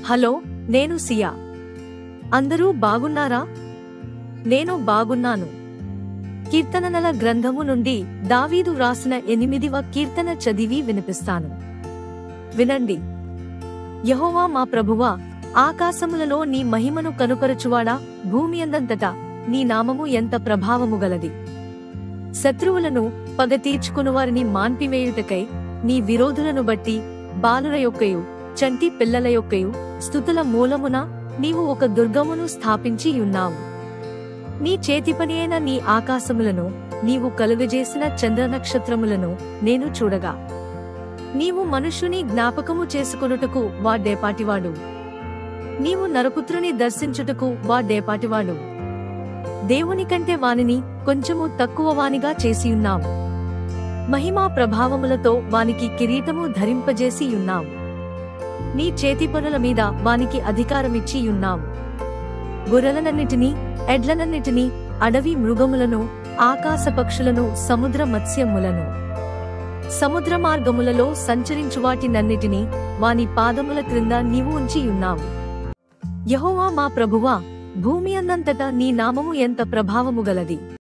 hello నేను సియా అందరూ బాగున్నారా నేను బాగున్నాను కీర్తనల గ్రంథము నుండి దావీదు రాసిన ఎనిమిదివ కీర్తన చదివి వినిపిస్తాను వినండి యహోవా మా ప్రభువా ఆకాశములలో నీ మహిమను కనుపరచువాడా భూమి అందంతటా నీ నామము ఎంత ప్రభావము గలది శత్రువులను పగ తీర్చుకుని వారిని మాన్పివేయుటకై నీ విరోధులను బట్టి బాలుర యొక్కయు చంటి పిల్లల యొక్కయు స్థుతుల మూలమున నీవు ఒక దుర్గమును స్థాపించి ఉన్నావు నీ చేతిపని అయిన నీ ఆకాశములను నీవు కలుగజేసిన చంద్ర నక్షత్రములను నేను చూడగా నీవు మనుష్యుని జ్ఞాపకము చేసుకొనుటకు వాడేపాటివాడు నీవు నరపుత్రుని దర్శించుటకు వాడేపాటివాడు దేవుని కంటే వానిని కొంచెము తక్కువ వానిగా చేసియున్నావు మహిమా ప్రభావములతో వానికి కిరీటము ధరింపజేసి ఉన్నావు నీ చేతి పనుల మీద వానికి అధికారమిచ్చి ఉన్నావు గొర్రెలనన్నిటినీ ఎడ్లనన్నిటినీ అడవి మృగములను ఆకాశ పక్షులను సముద్ర మత్స్యములను సముద్ర మార్గములలో సంచరించు వాటినన్నిటినీ వాని పాదముల క్రింద నీవు ఉంచి ఉన్నావు యహోవా మా ప్రభువా భూమి అన్నంతటా నీ నామము ఎంత ప్రభావము గలది